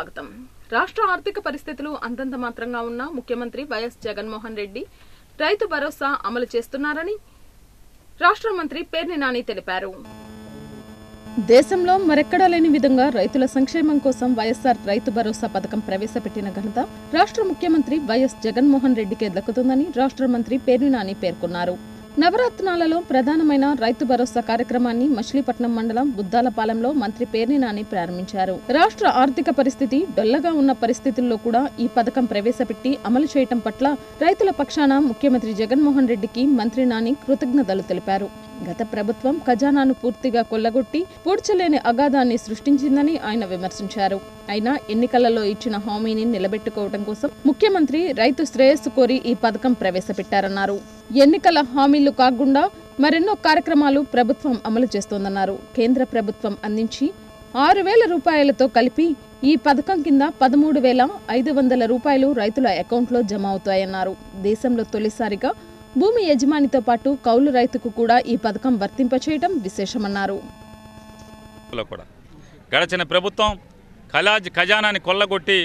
స్వాగతం రాష్ట్ర ఆర్థిక పరిస్థితులు అంతంత మాత్రంగా ఉన్న ముఖ్యమంత్రి వైఎస్ జగన్మోహన్ రెడ్డి రైతు భరోసా అమలు చేస్తున్నారని రాష్ట్ర మంత్రి పేర్ని నాని తెలిపారు దేశంలో మరెక్కడా లేని విధంగా రైతుల సంక్షేమం కోసం వైఎస్ఆర్ రైతు భరోసా పథకం ప్రవేశపెట్టిన ఘనత రాష్ట్ర ముఖ్యమంత్రి వైఎస్ జగన్మోహన్ రెడ్డికే దక్కుతుందని రాష్ట్ర మంత్రి పేర్ని నాని పేర్కొన్నారు నవరత్నాలలో ప్రధానమైన రైతు భరోసా కార్యక్రమాన్ని మచిలీపట్నం మండలం బుద్దాలపాలెంలో మంత్రి పేర్ని నాని ప్రారంభించారు రాష్ట్ర ఆర్థిక పరిస్థితి డొల్లగా ఉన్న పరిస్థితుల్లో కూడా ఈ పథకం ప్రవేశపెట్టి అమలు చేయటం పట్ల రైతుల పక్షాన ముఖ్యమంత్రి జగన్మోహన్ రెడ్డికి మంత్రి నాని కృతజ్ఞతలు తెలిపారు గత ప్రభుత్వం ఖజానాను పూర్తిగా కొల్లగొట్టి పూడ్చలేని అగాధాన్ని సృష్టించిందని ఆయన విమర్శించారు అయినా ఎన్నికలలో ఇచ్చిన హామీని నిలబెట్టుకోవడం కోసం ముఖ్యమంత్రి రైతు శ్రేయస్సు కోరి ఈ పథకం ప్రవేశపెట్టారన్నారు ఎన్నికల హామీలు కాకుండా మరెన్నో కార్యక్రమాలు ప్రభుత్వం అమలు చేస్తోందన్నారు కేంద్ర ప్రభుత్వం అందించి ఆరు వేల రూపాయలతో కలిపి ఈ పథకం కింద పదమూడు వేల ఐదు వందల రూపాయలు రైతుల అకౌంట్లో జమ అవుతాయన్నారు దేశంలో తొలిసారిగా భూమి యజమానితో పాటు కౌలు రైతుకు కూడా ఈ పథకం వర్తింపచేయడం విశేషమన్నారు లో కూడా గడచిన ప్రభుత్వం ఖలాజ్ ఖజానాని కొల్లగొట్టి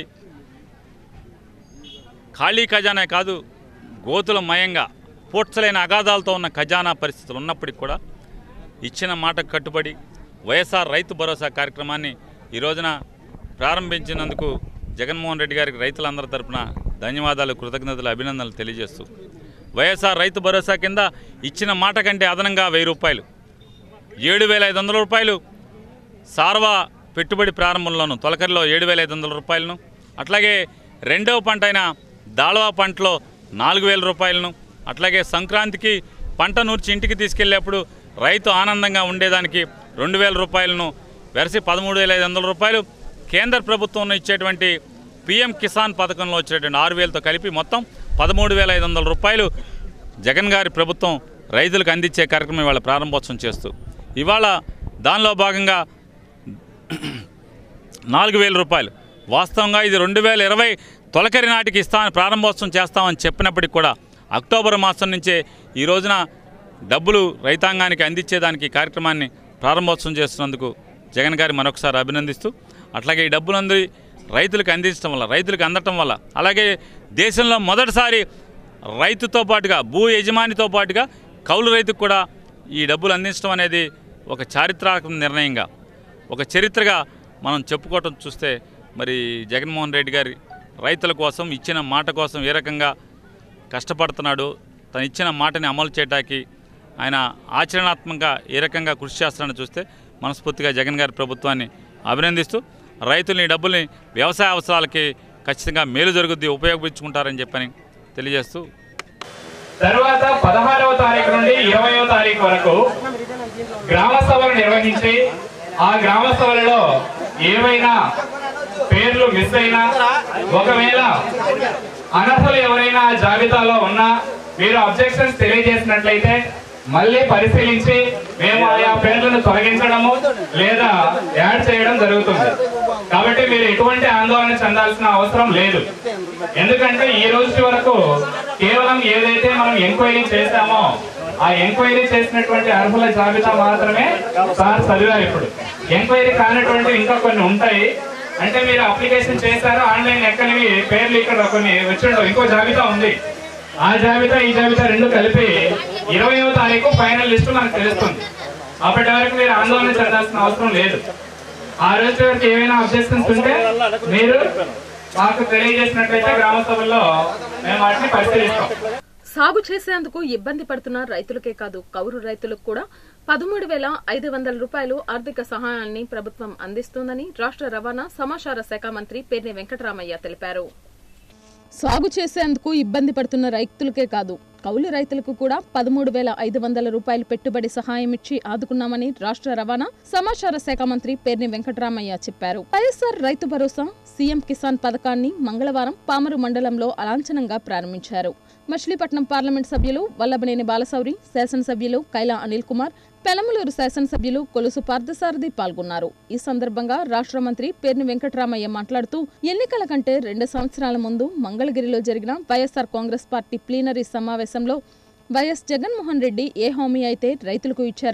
ఖాళీ ఖజానా కాదు గోతుల మయంగా పూడ్చలేని అగాధాలతో ఉన్న ఖజానా పరిస్థితులు ఉన్నప్పటికీ కూడా ఇచ్చిన మాటకు కట్టుబడి వైఎస్ఆర్ రైతు భరోసా కార్యక్రమాన్ని ఈ రోజున ప్రారంభించినందుకు జగన్మోహన్ రెడ్డి గారికి రైతులందరి తరపున ధన్యవాదాలు కృతజ్ఞతలు అభినందనలు తెలియజేస్తూ వైఎస్ఆర్ రైతు భరోసా కింద ఇచ్చిన మాట కంటే అదనంగా వెయ్యి రూపాయలు ఏడు వేల ఐదు వందల రూపాయలు సార్వా పెట్టుబడి ప్రారంభంలోను తొలకరిలో ఏడు వేల ఐదు వందల రూపాయలను అట్లాగే రెండవ పంట అయిన దాళవా పంటలో నాలుగు వేల రూపాయలను అట్లాగే సంక్రాంతికి పంట నూర్చి ఇంటికి తీసుకెళ్లేప్పుడు రైతు ఆనందంగా ఉండేదానికి రెండు వేల రూపాయలను వెరసి పదమూడు వేల ఐదు వందల రూపాయలు కేంద్ర ప్రభుత్వం ఇచ్చేటువంటి పిఎం కిసాన్ పథకంలో వచ్చేటువంటి ఆరు వేలతో కలిపి మొత్తం పదమూడు వేల ఐదు వందల రూపాయలు జగన్ గారి ప్రభుత్వం రైతులకు అందించే కార్యక్రమం ఇవాళ ప్రారంభోత్సవం చేస్తూ ఇవాళ దానిలో భాగంగా నాలుగు వేల రూపాయలు వాస్తవంగా ఇది రెండు వేల ఇరవై తొలకరి నాటికి ఇస్తా ప్రారంభోత్సవం చేస్తామని చెప్పినప్పటికి కూడా అక్టోబర్ మాసం నుంచే ఈ రోజున డబ్బులు రైతాంగానికి అందించేదానికి ఈ కార్యక్రమాన్ని ప్రారంభోత్సవం చేస్తున్నందుకు జగన్ గారి మరొకసారి అభినందిస్తూ అట్లాగే ఈ డబ్బులందరి రైతులకు అందించడం వల్ల రైతులకు అందటం వల్ల అలాగే దేశంలో మొదటిసారి రైతుతో పాటుగా భూ యజమానితో పాటుగా కౌలు రైతుకు కూడా ఈ డబ్బులు అందించడం అనేది ఒక చారిత్రాత్మక నిర్ణయంగా ఒక చరిత్రగా మనం చెప్పుకోవటం చూస్తే మరి జగన్మోహన్ రెడ్డి గారి రైతుల కోసం ఇచ్చిన మాట కోసం ఏ రకంగా కష్టపడుతున్నాడు తను ఇచ్చిన మాటని అమలు చేయడానికి ఆయన ఆచరణాత్మకంగా ఏ రకంగా కృషి చేస్తాడని చూస్తే మనస్ఫూర్తిగా జగన్ గారి ప్రభుత్వాన్ని అభినందిస్తూ రైతులు ఈ డబ్బుల్ని వ్యవసాయ అవసరాలకి ఖచ్చితంగా మేలు జరుగుద్ది ఉపయోగించుకుంటారని చెప్పని తెలియజేస్తూ తరువాత పదహారవ తారీఖు నుండి ఇరవయవ తారీఖు వరకు గ్రామ సభలు నిర్వహించి ఆ గ్రామ సభలలో ఏవైనా పేర్లు మిస్ అయినా ఒకవేళ అనర్హులు ఎవరైనా ఆ జాబితాలో ఉన్నా మీరు అబ్జెక్షన్స్ తెలియజేసినట్లయితే మళ్ళీ పరిశీలించి మేము ఆయా పేర్లను తొలగించడము లేదా యాడ్ చేయడం జరుగుతుంది కాబట్టి మీరు ఎటువంటి ఆందోళన చెందాల్సిన అవసరం లేదు ఎందుకంటే ఈ రోజు వరకు కేవలం ఏదైతే మనం ఎంక్వైరీ చేశామో ఆ ఎంక్వైరీ చేసినటువంటి అర్హుల జాబితా మాత్రమే సార్ చదివారు ఇప్పుడు ఎంక్వైరీ కానటువంటి ఇంకా కొన్ని ఉంటాయి అంటే మీరు అప్లికేషన్ చేశారు ఆన్లైన్ ఎక్కనివి పేర్లు ఇక్కడ కొన్ని వచ్చిండవు ఇంకో జాబితా ఉంది ఆ జాబితా ఈ జాబితా రెండు కలిపి ఇరవయవ తారీఖు ఫైనల్ లిస్ట్ మనకు తెలుస్తుంది అప్పటి వరకు మీరు ఆందోళన చెందాల్సిన అవసరం లేదు ఆ రోజు వరకు ఏమైనా అబ్జెక్షన్స్ ఉంటే మీరు మాకు తెలియజేసినట్లయితే గ్రామ సభల్లో మేము వాటిని పరిశీలిస్తాం సాగు చేసేందుకు ఇబ్బంది పడుతున్న రైతులకే కాదు కౌరు రైతులకు కూడా పదమూడు వేల ఐదు వందల రూపాయలు ఆర్థిక సహాయాన్ని ప్రభుత్వం అందిస్తోందని రాష్ట్ర రవాణా సమాచార శాఖ మంత్రి పేర్ని వెంకటరామయ్య తెలిపారు సాగు చేసేందుకు ఇబ్బంది పడుతున్న రైతులకే కాదు కౌలు రైతులకు కూడా పదమూడు వేల ఐదు వందల రూపాయలు పెట్టుబడి సహాయం ఇచ్చి ఆదుకున్నామని రాష్ట్ర రవాణా సమాచార శాఖ మంత్రి పేర్ని వెంకటరామయ్య చెప్పారు వైఎస్ఆర్ రైతు భరోసా సీఎం కిసాన్ పథకాన్ని మంగళవారం పామరు మండలంలో అలాంఛనంగా ప్రారంభించారు మచిలీపట్నం పార్లమెంట్ సభ్యులు వల్లభనేని బాలశౌరి శాసనసభ్యులు కైలా అనిల్ కుమార్ పెనమలూరు శాసనసభ్యులు కొలుసు పార్థసారథి పాల్గొన్నారు ఈ సందర్భంగా రాష్ట్ర మంత్రి పేర్ని వెంకటరామయ్య మాట్లాడుతూ ఎన్నికల కంటే రెండు సంవత్సరాల ముందు మంగళగిరిలో జరిగిన వైఎస్ఆర్ కాంగ్రెస్ పార్టీ ప్లీనరీ సమావేశంలో వైఎస్ జగన్మోహన్ రెడ్డి ఏ హామీ అయితే రైతులకు ఇచ్చారో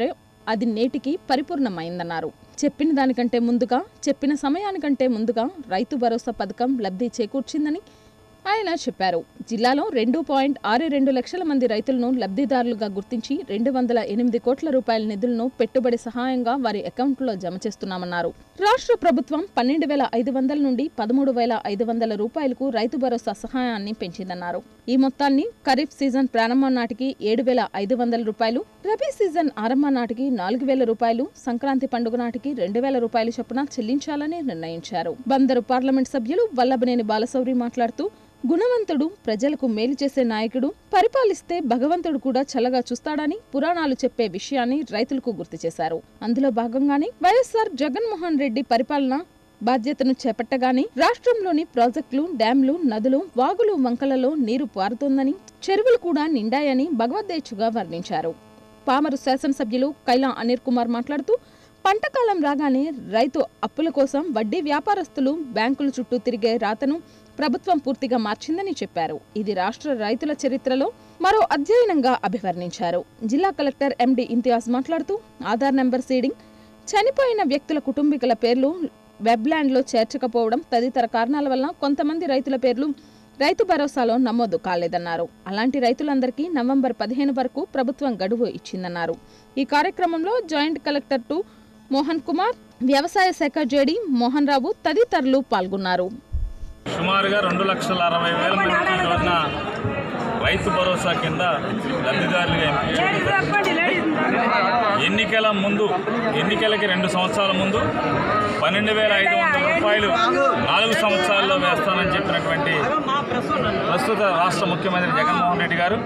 అది నేటికి పరిపూర్ణమైందన్నారు చెప్పిన దానికంటే ముందుగా చెప్పిన సమయానికంటే ముందుగా రైతు భరోసా పథకం లబ్ధి చేకూర్చిందని ఆయన చెప్పారు జిల్లాలో రెండు పాయింట్ ఆరు రెండు లక్షల మంది రైతులను లబ్ధిదారులుగా గుర్తించి రెండు వందల ఎనిమిది కోట్ల రూపాయల నిధులను పెట్టుబడి సహాయంగా వారి అకౌంట్లో జమ చేస్తున్నామన్నారు రాష్ట్ర ప్రభుత్వం పన్నెండు వేల ఐదు వందల నుండి పదమూడు వేల ఐదు వందల రూపాయలకు రైతు భరోసా సహాయాన్ని పెంచిందన్నారు ఈ మొత్తాన్ని ఖరీఫ్ సీజన్ ప్రారంభం నాటికి ఏడు వేల ఐదు వందల రూపాయలు రబీ సీజన్ ఆరంభం నాటికి నాలుగు వేల రూపాయలు సంక్రాంతి పండుగ నాటికి రెండు వేల రూపాయల చొప్పున చెల్లించాలని నిర్ణయించారు బందరు పార్లమెంట్ సభ్యులు వల్లభనేని బాలశౌరి మాట్లాడుతూ గుణవంతుడు ప్రజలకు మేలు చేసే నాయకుడు పరిపాలిస్తే భగవంతుడు కూడా చల్లగా చూస్తాడని పురాణాలు చెప్పే విషయాన్ని రైతులకు గుర్తు చేశారు అందులో భాగంగానే వైఎస్ఆర్ జగన్మోహన్ రెడ్డి పరిపాలన బాధ్యతను చేపట్టగానే రాష్ట్రంలోని ప్రాజెక్టులు డ్యాంలు నదులు వాగులు వంకలలో నీరు పారుతోందని చెరువులు కూడా నిండాయని భగవద్దేచ్చుగా వర్ణించారు పామరు శాసనసభ్యులు కైలా అనిల్ కుమార్ మాట్లాడుతూ పంటకాలం రాగానే రైతు అప్పుల కోసం వడ్డీ వ్యాపారస్తులు బ్యాంకుల చుట్టూ తిరిగే రాతను ప్రభుత్వం పూర్తిగా మార్చిందని చెప్పారు ఇది రాష్ట్ర రైతుల చరిత్రలో మరో అధ్యయనంగా అభివర్ణించారు జిల్లా కలెక్టర్ ఎండి ఇంతియాజ్ మాట్లాడుతూ ఆధార్ నెంబర్ సీడింగ్ చనిపోయిన వ్యక్తుల కుటుంబీకుల పేర్లు వెబ్లాండ్లో చేర్చకపోవడం తదితర కారణాల వల్ల కొంతమంది రైతుల పేర్లు రైతు భరోసాలో నమోదు కాలేదన్నారు అలాంటి రైతులందరికీ నవంబర్ పదిహేను వరకు ప్రభుత్వం గడువు ఇచ్చిందన్నారు ఈ కార్యక్రమంలో joint collector two Mohan Kumar వ్యవసాయ శాఖ జేడి మోహన్ రావు తదితరులు పాల్గొన్నారు సుమారుగా రెండు లక్షల అరవై వేల మందికి ఈ రోజున రైతు భరోసా కింద లబ్ధిదారులుగా ఎంపిక ఎన్నికల ముందు ఎన్నికలకి రెండు సంవత్సరాల ముందు పన్నెండు వేల ఐదు వందల రూపాయలు నాలుగు సంవత్సరాల్లో వేస్తానని చెప్పినటువంటి ప్రస్తుత రాష్ట్ర ముఖ్యమంత్రి జగన్మోహన్ రెడ్డి గారు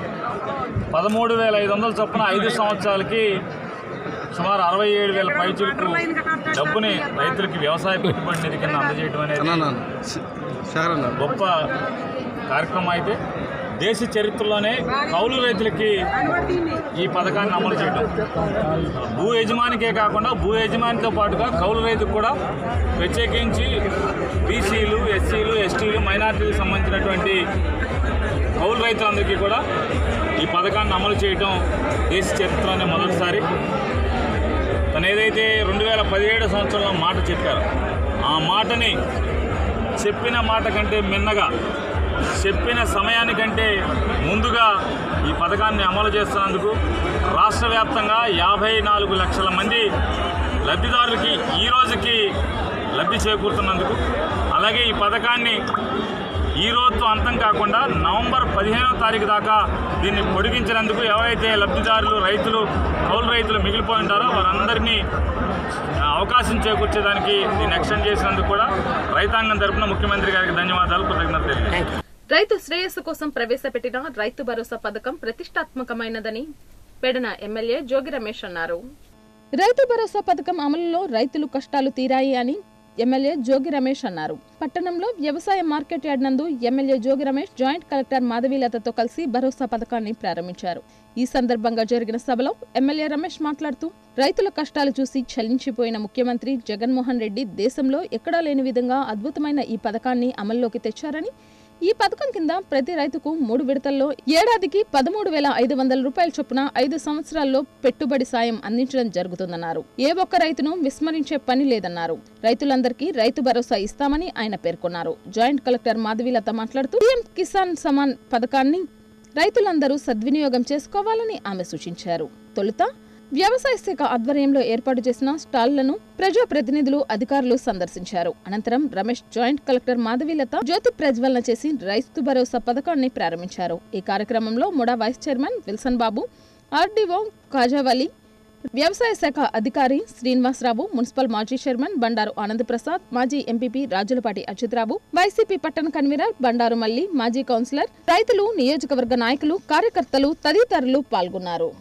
పదమూడు వేల ఐదు వందల చొప్పున ఐదు సంవత్సరాలకి సుమారు అరవై ఏడు వేల పైచులకు డబ్బుని రైతులకి వ్యవసాయ పెట్టుబడి నిధి కింద అందజేయడం అనేది గొప్ప కార్యక్రమం అయితే దేశ చరిత్రలోనే కౌలు రైతులకి ఈ పథకాన్ని అమలు చేయడం భూ యజమానికే కాకుండా భూ యజమానితో పాటుగా కౌలు రైతుకు కూడా ప్రత్యేకించి బీసీలు ఎస్సీలు ఎస్టీలు మైనార్టీలకు సంబంధించినటువంటి కౌలు రైతులందరికీ కూడా ఈ పథకాన్ని అమలు చేయడం దేశ చరిత్రలోనే మొదటిసారి తను ఏదైతే రెండు వేల పదిహేడు సంవత్సరంలో మాట చెప్పారో ఆ మాటని చెప్పిన మాట కంటే మిన్నగా చెప్పిన సమయానికంటే ముందుగా ఈ పథకాన్ని అమలు చేస్తున్నందుకు రాష్ట్ర వ్యాప్తంగా యాభై నాలుగు లక్షల మంది లబ్ధిదారులకి ఈ రోజుకి లబ్ధి చేకూరుతున్నందుకు అలాగే ఈ పథకాన్ని ఈ రోజుతో అంతం కాకుండా నవంబర్ పదిహేనవ తారీఖు దాకా దీన్ని పొడిగించినందుకు ఎవరైతే లబ్ధిదారులు రైతులు కౌలు రైతులు మిగిలిపోయి ఉంటారో వారందరినీ అవకాశం చేకూర్చేదానికి దీన్ని ఎక్స్టెండ్ చేసినందుకు కూడా రైతాంగం తరపున ముఖ్యమంత్రి గారికి ధన్యవాదాలు కృతజ్ఞతలు తెలియజేస్తున్నాను రైతు శ్రేయస్సు కోసం ప్రవేశపెట్టిన రైతు భరోసా పథకం ప్రతిష్టాత్మకమైనదని పెడన ఎమ్మెల్యే జోగి రమేష్ అన్నారు రైతు భరోసా పథకం అమలులో రైతులు కష్టాలు తీరాయి అని ఎమ్మెల్యే జోగి రమేష్ అన్నారు పట్టణంలో వ్యవసాయ మార్కెట్ యార్డ్ నందు MLA Jogi Ramesh joint collector మాధవీలతతో కలిసి భరోసా పథకాన్ని ప్రారంభించారు ఈ సందర్భంగా జరిగిన సభలో ఎమ్మెల్యే రమేష్ మాట్లాడుతూ రైతుల కష్టాలు చూసి చలించిపోయిన ముఖ్యమంత్రి జగన్మోహన్ రెడ్డి దేశంలో ఎక్కడా లేని విధంగా అద్భుతమైన ఈ పథకాన్ని అమల్లోకి తెచ్చారని ఈ పథకం కింద ప్రతి రైతుకు మూడు విడతల్లో ఏడాదికి పదమూడు వేల ఐదు వందల రూపాయల చొప్పున ఐదు సంవత్సరాల్లో పెట్టుబడి సాయం అందించడం జరుగుతుందన్నారు ఏ ఒక్క రైతును విస్మరించే పని లేదన్నారు రైతులందరికీ రైతు భరోసా ఇస్తామని ఆయన పేర్కొన్నారు జాయింట్ కలెక్టర్ మాధవీలత మాట్లాడుతూ పీఎం కిసాన్ సమాన్ పథకాన్ని రైతులందరూ సద్వినియోగం చేసుకోవాలని ఆమె సూచించారు తొలుత వ్యవసాయ శాఖ ఆధ్వర్యంలో ఏర్పాటు చేసిన స్టాళ్లను ప్రజాప్రతినిధులు అధికారులు సందర్శించారు అనంతరం రమేష్ జాయింట్ కలెక్టర్ మాధవీలత జ్యోతి ప్రజ్వలన చేసి రైతు భరోసా పథకాన్ని ప్రారంభించారు ఈ కార్యక్రమంలో MUDA vice chairman Wilson Babu RDO Kajavali వ్యవసాయ శాఖ అధికారి శ్రీనివాసరావు మున్సిపల్ మాజీ చైర్మన్ బండారు ఆనంద్ ప్రసాద్ మాజీ ఎంపీపీ రాజులపాటి అచ్యుతరావు వైసీపీ పట్టణ కన్వీనర్ బండారు మల్లి మాజీ కౌన్సిలర్ రైతులు నియోజకవర్గ నాయకులు కార్యకర్తలు తదితరులు పాల్గొన్నారు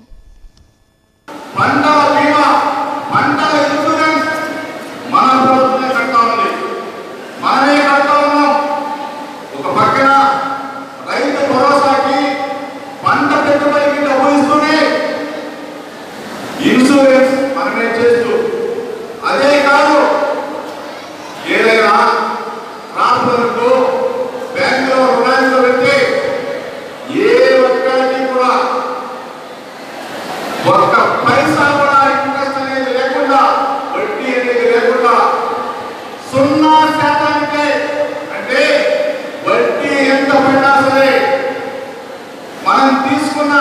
పంటల బీమా పంటల ఇన్సూరెన్స్ మన ప్రభుత్వమే కడతా ఉంది మనమే కడతా ఉన్నాం ఒక పక్కన రైతు భరోసాకి పంట పెట్టుబడికి డబ్బులు ఇస్తూనే ఇన్సూరెన్స్ మనమే చేస్తూ అదే కాదు ఏదైనా రాష్ట్రాలకు బ్యాంకులో రుణాలు పెట్టి ఏ ఒక్కరికి కూడా ఒక్క పైసా కూడా ఎంత పడినా సరే మనం తీసుకున్న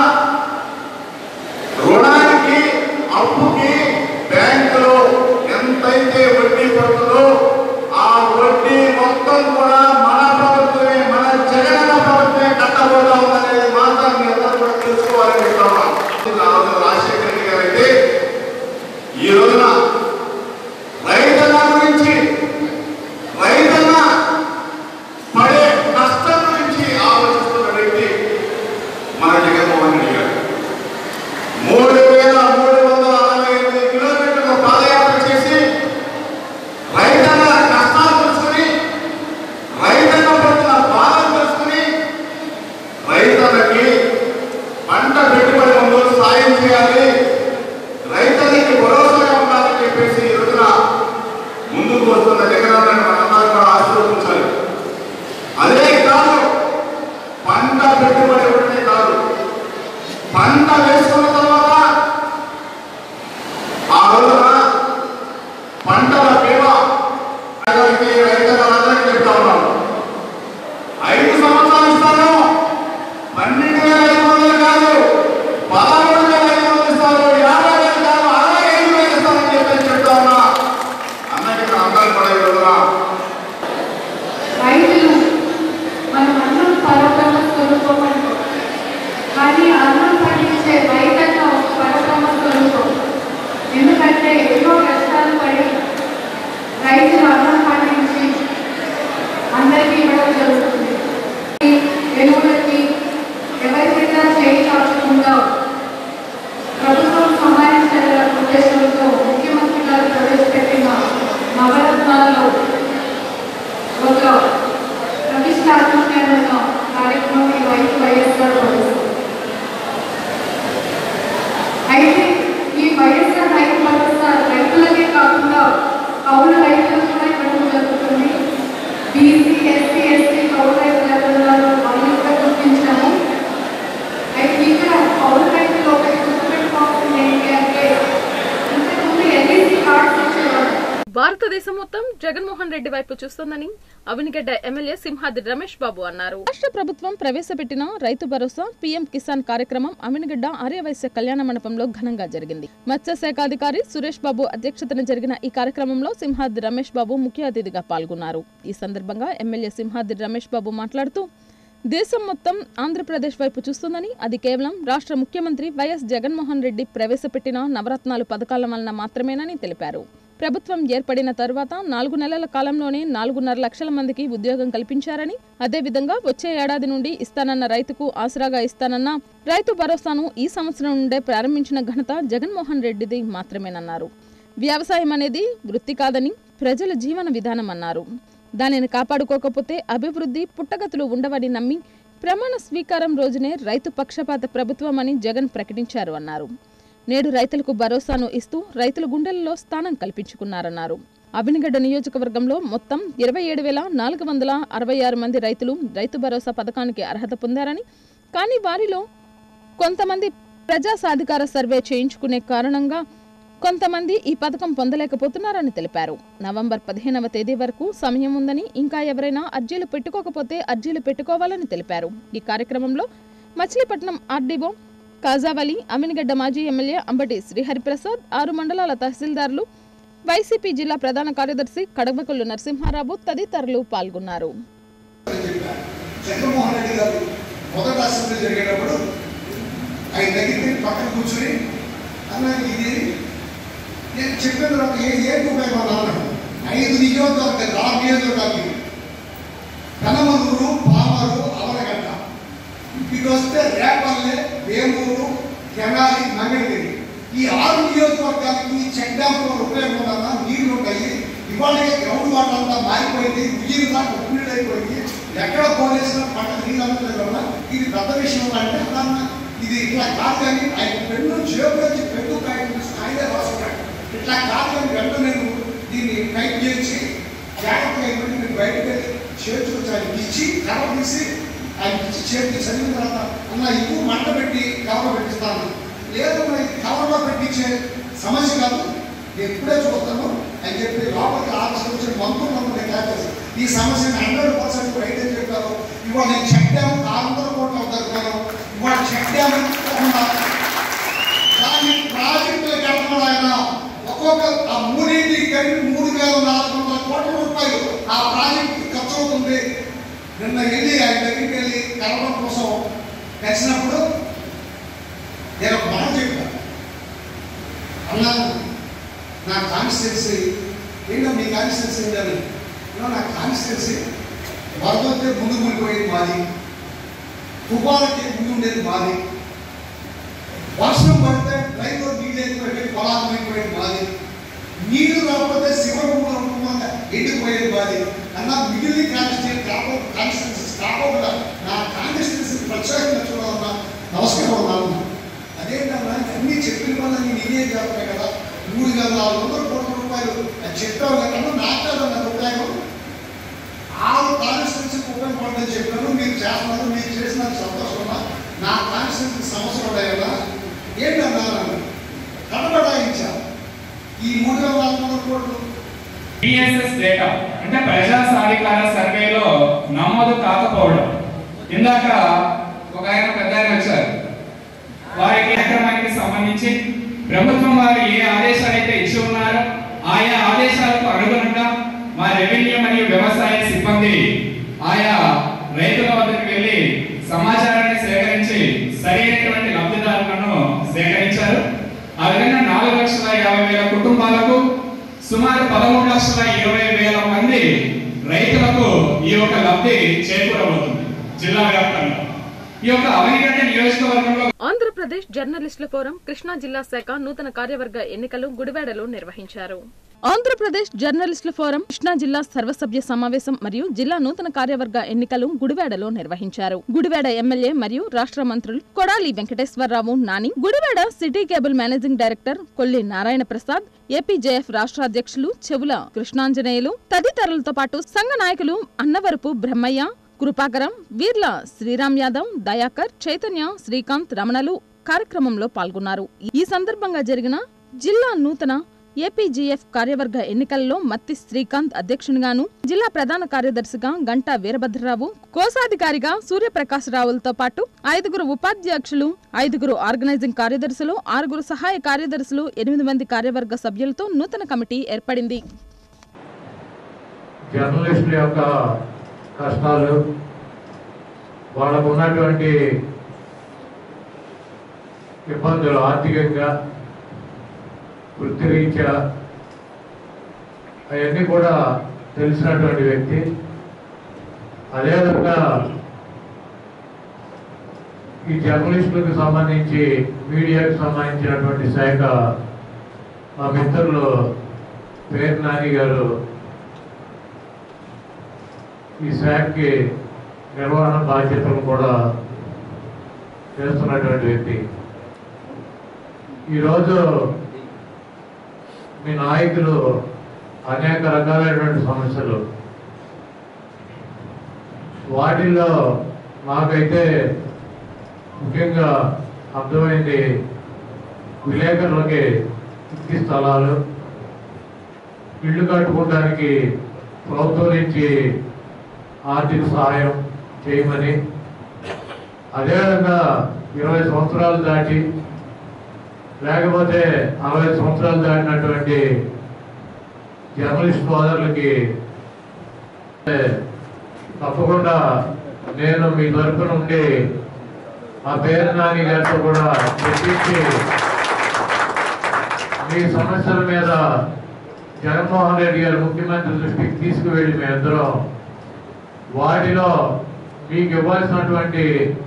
రుణానికి అప్పుకి బ్యాంకులో ఎంతైతే వడ్డీ పడుతుందో ఆ వడ్డీ మొత్తం కూడా మన ప్రభుత్వమే మన జగనన్న ప్రభుత్వమే కట్టబోతా ఉందనేది మాత్రం మీ అందరూ కూడా తెలుసుకోవాలని చెప్తాను ఆ రోజు రాజశేఖర రెడ్డి గారు అయితే ఈ రోజున రైతన్న గురించి రైతన్న పడే కష్టం గురించి ఆలోచిస్తున్న వ్యక్తి మన జగన్మోహన్ రెడ్డి గారు మూడు వేల మూడు వందల అరవై ఎనిమిది కిలోమీటర్ల పాదయాత్ర చేసి రైతన్న కష్టాలు తెలుసుకుని రైతన్న పడుతున్న బాధలు తెలుసుకుని రైతన్నకి పంట పెట్టుబడి ముందు సాయం చేయాలి రైతన్నకి భరోసాగా ఉండాలని చెప్పేసి ఈ రోజున ముందుకు వస్తున్న జగనన్న మనందరం కూడా ఆశీర్వదించాలి అదే కాదు పంట పెట్టుబడి ఇవ్వడమే కాదు పంట వేసుకున్న తర్వాత ఆ రోజున పంటల బీమా రైతులకి రైతులందరికీ చెప్తా ఉన్నాను ఐదు సంవత్సరాలు ఇస్తాను పన్నెండు వేల ఐదు వందలు కాదు పదమూడు వేల ఐదు వందలు ఇస్తారు యాభై వేలు కాదు అరవై ఐదు వేలు ఇస్తానని చెప్పి చెప్తా ఉన్నా అన్నకి ఇక్కడ అందరం కూడా ఈ రోజున రైతులు మనం అన్నం పరబ్రహ్మ స్వరూపం అంటాం కానీ అన్నం పండించే రైతన్న ఒక పరబ్రహ్మ స్వరూపం ఎందుకంటే ఎన్నో కష్టాలు పడి రైతులు అన్నం పండించి అందరికీ ఇవ్వడం జరుగుతుంది ఈ ఎరువులకి ఎవరికైనా చేయి చాచకుండా ప్రభుత్వం సహాయం చేయాలనే ఉద్దేశంతో ముఖ్యమంత్రి గారు ప్రవేశపెట్టిన నవరత్నాల్లో ఒక ప్రతిష్టాత్మకమైన కార్యక్రమం ఈ రైతు వైఎస్ఆర్ భరోసా అయితే ఈ వైఎస్ఆర్ రైతు భరోసా రైతులకే కాకుండా కౌలు రైతులు కూడా ఇవ్వడం జరుగుతుంది బీసీ ఎస్సీ ఎస్టీ కౌలు రైతులు ఎవరున్నారో వాళ్ళు కూడా గుర్తించాము అయితే ఇక్కడ కౌలు రైతులు ఒకటి గుర్తుపెట్టుకోవాల్సింది ఏంటి అంటే ఇంతకుముందు ఎల్ఐసి కార్డ్స్ ఇచ్చేవారు భారతదేశం మొత్తం జగన్మోహన్ రెడ్డి వైపు చూస్తోందని అవినిగడ్డ ఎమ్మెల్యే సింహాద్రి రమేష్ బాబు అన్నారు రాష్ట్ర ప్రభుత్వం ప్రవేశపెట్టిన రైతు భరోసా పీఎం కిసాన్ కార్యక్రమం అవినిగడ్డ ఆర్యవైశ్య కళ్యాణ మండపంలో ఘనంగా జరిగింది మత్స్యశాఖ అధికారి సురేష్ బాబు అధ్యక్షతన జరిగిన ఈ కార్యక్రమంలో సింహాద్రి రమేష్ బాబు ముఖ్య అతిథిగా పాల్గొన్నారు ఈ సందర్భంగా ఎమ్మెల్యే సింహాద్రి రమేష్ బాబు మాట్లాడుతూ దేశం మొత్తం ఆంధ్రప్రదేశ్ వైపు చూస్తుందని అది కేవలం రాష్ట్ర ముఖ్యమంత్రి వైఎస్ జగన్మోహన్ రెడ్డి ప్రవేశపెట్టిన నవరత్నాలు పథకాల వలన మాత్రమేనని తెలిపారు ప్రభుత్వం ఏర్పడిన తర్వాత నాలుగు నెలల కాలంలోనే నాలుగున్నర లక్షల మందికి ఉద్యోగం కల్పించారని అదేవిధంగా వచ్చే ఏడాది నుండి ఇస్తానన్న రైతుకు ఆసరాగా ఇస్తానన్న రైతు భరోసాను ఈ సంవత్సరం నుండే ప్రారంభించిన ఘనత జగన్మోహన్ రెడ్డిది మాత్రమేనన్నారు వ్యవసాయం అనేది వృత్తి కాదని ప్రజల జీవన విధానం అన్నారు దానిని కాపాడుకోకపోతే అభివృద్ధి పుట్టగతులు ఉండవని నమ్మి ప్రమాణ స్వీకారం రోజునే రైతు పక్షపాత ప్రభుత్వం అని జగన్ ప్రకటించారు అన్నారు నేడు రైతులకు భరోసాను ఇస్తూ రైతుల గుండెలలో స్థానం కల్పించుకున్నారన్నారు అవినిగడ్డ నియోజకవర్గంలో మొత్తం ఇరవై ఏడు వేల నాలుగు వందల అరవై ఆరు మంది రైతులు రైతు భరోసా పథకానికి అర్హత పొందారని కానీ వారిలో కొంతమంది ప్రజా సాధికార సర్వే చేయించుకునే కారణంగా కొంతమంది ఈ పథకం పొందలేకపోతున్నారని తెలిపారు నవంబర్ పదిహేనవ తేదీ వరకు సమయం ఉందని ఇంకా ఎవరైనా అర్జీలు పెట్టుకోకపోతే అర్జీలు పెట్టుకోవాలని తెలిపారు ఈ కార్యక్రమంలో మచిలీపట్నం ఆర్డీఓ కాజావలి అమినిగడ్డ మాజీ ఎమ్మెల్యే అంబటి శ్రీహరిప్రసాద్ ఆరు మండలాల తహసీల్దార్లు వైసీపీ జిల్లా ప్రధాన కార్యదర్శి కడవకొల్లు నరసింహారావు తదితరులు పాల్గొన్నారు జగన్మోహన్ రెడ్డి గారు మొదటి అసెంబ్లీ జరిగేటప్పుడు ఆయన దగ్గరికి పక్కన కూర్చుని అన్న ఇది నేను చెప్పిన తర్వాత ఏ ఏంటి ఉపయోగం అన్నాడు ఐదు నియోజకవర్గాలు ఆరు నియోజకవర్గాలకి కనమనూరు పామరు అవరగడ్డ ఇటు వస్తే రేపల్లె వేమూరు తెనాలి మంగళగిరి ఈ ఆరు నియోజకవర్గాలకి చెక్ డ్యామ్ ఉపయోగం ఉందన్న నీళ్లు ఉంటాయి ఇవాళ గ్రౌండ్ వాటర్ అంతా మారిపోయింది ఉయ్యిరు దాకా ఉప్పినీళ్ళు అయిపోయింది ఎక్కడ పోలేసిన పంట నీళ్ళు అందలేదు వల్ల ఇది పెద్ద విషయం అంటే అన్న ఇది ఇట్లా కాదు కానీ ఆయన పెన్ను జేబులోంచి పెన్ను కాయలు స్థాయిగా రాసుకున్నాడు ఇట్లా కాదు కానీ వెంట నేను దీన్ని టైప్ చేసి జాగ్రత్తగా అయిపోయి నేను బయటకు వెళ్ళి చేర్చుకొచ్చి ఆయనకి ఇచ్చి కవర్ తీసి ఆయనకి ఇచ్చి చేతి చదివిన తర్వాత అన్న ఎక్కువ మంట పెట్టి కవర్ పెట్టిస్తాను లేదు అన్న, ఇది కవర్లో పెట్టించే సమస్య కాదు నేను ఇప్పుడే చూస్తాను అని చెప్పి లోపలికి ఆఫీస్కి వచ్చి మంత్రులు మంత్రులు క్యాచ్ చేసి ఈ సమస్యను హండ్రెడ్ పర్సెంట్ రైట్ అని చెప్పారు ఇవాళ నేను చెక్ డ్యామ్ ఆంధ్ర కోట్ల జరుగుతాను ఇవాళ చెక్ డ్యామ్ ఉన్న దాని ప్రాజెక్టులు కట్టడం ఆయన ఒక్కొక్క ఆ మూడింటికి కలిపి మూడు వేల నాలుగు వందల కోట్ల రూపాయలు ఆ ప్రాజెక్టు ఖర్చు అవుతుంది నిన్న వెళ్ళి ఆయన దగ్గరికి వెళ్ళి కలవడం కోసం కలిసినప్పుడు నేను ఒక మాట చెప్పాను అన్నా నా కాన్స్టిట్యున్సీ ఏంటో మీ కాన్స్టిట్యున్సీ ఏంటని "అన్నా, నా కాన్స్టిట్యున్సీ వరద వస్తే ముందు మునిగిపోయేది మాది తుఫానుకి ముందు ఉండేది మాది వర్షం పడితే రైతులు నీళ్ళు ఎక్కువైపోయి పొలాలు మునిగిపోయేది మాది నీళ్లు రాకపోతే శివకుమార్ ఎండిపోయేది మాది అన్న మిగిలిన కాన్స్టిట్యూన్ కాపో కాన్స్టిట్యూన్సీస్ కాకుండా నా కాన్స్టిట్యూన్సీ ప్రత్యేకంగా చూడాలన్నా నమస్కారం అన్నాను అదేంటన్నా అన్ని చెప్పిన వల్ల నేను ఇదే చెప్పాను కదా మూడు వేల నాలుగు వందల కోట్ల రూపాయలు అది చెప్పావు కదా నాకు కాదన్న రూపాయలు ఆరు కాన్స్టిట్యూన్సీకి ఉపయోగపడదని చెప్పాను మీరు చేస్తున్నారు మీరు చేసిన సంతోషమా నా కాన్స్టిట్యూన్సీ సమస్య ఉన్నాయన్నా ఏంటన్నారు కనబడాయించా ఈ మూడు వేల నాలుగు వందల కోట్లు టిఎస్ఎస్ డేటా అంటే ప్రజా సాధికార సర్వేలో నమోదు కాకపోవడం ఇందాక ఒక ఆయన పెద్ద ఆయన వచ్చారు వారి కార్యక్రమానికి సంబంధించి ప్రభుత్వం వారు ఏ ఆదేశాలు అయితే ఇచ్చి ఉన్నారో ఆయా ఆదేశాలకు అనుగుణంగా మా రెవెన్యూ మరియు వ్యవసాయ సిబ్బంది ఆయా రైతుల వద్దకు వెళ్ళి సమాచారాన్ని సేకరించి సరైనటువంటి లబ్ధిదారులను సేకరించారు ఆ విధంగా నాలుగు లక్షల యాభై వేల కుటుంబాలకు సుమారు పదమూడు లక్షల ఇరవై వేల మంది రైతులకు ఈ యొక్క లబ్ధి చేకూరబోతుంది జిల్లా వ్యాప్తంగా ఈ యొక్క అవనిగడ్డ నియోజకవర్గంలో ఆంధ్రప్రదేశ్ జర్నలిస్టుల ఫోరం కృష్ణా జిల్లా శాఖ నూతన కార్యవర్గ ఎన్నికలు గుడివాడలో నిర్వహించారు ఆంధ్రప్రదేశ్ జర్నలిస్టుల ఫోరం కృష్ణా జిల్లా సర్వసభ్య సమావేశం మరియు జిల్లా నూతన కార్యవర్గ ఎన్నికలు గుడివాడలో నిర్వహించారు గుడివాడ ఎమ్మెల్యే మరియు రాష్ట్ర మంత్రులు Kodali Venkateswararao Nani Gudivada city cable managing director Kolli Narayana Prasad APJF రాష్ట్ర అధ్యక్షులు చెవుల కృష్ణాంజనేయులు తదితరులతో పాటు సంఘ నాయకులు అన్నవరపు బ్రహ్మయ్య కృపాకరం వీర్ల శ్రీరామ్ యాదవ్ దయాకర్ చైతన్య శ్రీకాంత్ రమణలు కార్యక్రమంలో పాల్గొన్నారు ఈ సందర్భంగా జరిగిన జిల్లా నూతన ఏపీజీఎఫ్ కార్యవర్గ ఎన్నికల్లో మత్తి శ్రీకాంత్ అధ్యక్షునిగాను జిల్లా ప్రధాన కార్యదర్శిగా గంటా వీరభద్రరావు కోశాధికారిగా సూర్యప్రకాశరావులతో పాటు ఐదుగురు ఉపాధ్యక్షులు ఐదుగురు ఆర్గనైజింగ్ కార్యదర్శులు ఆరుగురు సహాయ కార్యదర్శులు ఎనిమిది మంది కార్యవర్గ సభ్యులతో నూతన కమిటీ ఏర్పడింది జర్నలిస్టుల యొక్క కష్టాలు వాళ్ళకు ఉన్నటువంటి ఇబ్బందులు ఆర్థికంగా వృత్తిరీత్యా అవన్నీ కూడా తెలిసినటువంటి వ్యక్తి అదేవిధంగా ఈ జర్నలిస్టులకు సంబంధించి మీడియాకు సంబంధించినటువంటి శాఖ మా మిత్రులు పేరు నాని గారు ఈ శాఖకి నిర్వహణ బాధ్యతలు కూడా చేస్తున్నటువంటి వ్యక్తి ఈరోజు మీ నాయకులు అనేక రకాలైనటువంటి సమస్యలు వాటిల్లో మాకైతే ముఖ్యంగా అర్థమైంది విలేకరులకి ఇంటి స్థలాలు ఇల్లు కట్టుకోవడానికి ప్రభుత్వం నుంచి ఆర్థిక సహాయం చేయమని అదేవిధంగా ఇరవై సంవత్సరాలు దాటి లేకపోతే అరవై సంవత్సరాలు దాటినటువంటి జర్నలిస్ట్ సోదరులకి ఏ, తప్పకుండా నేను మీ తరపు నుండి ఆ పేరు నాని గారితో కూడా చర్చించి మీ సమస్యల మీద జగన్మోహన్ రెడ్డి గారు ముఖ్యమంత్రి దృష్టికి తీసుకువెళ్ళి మేమిద్దరం వాటిలో మీకు ఇవ్వాల్సినటువంటి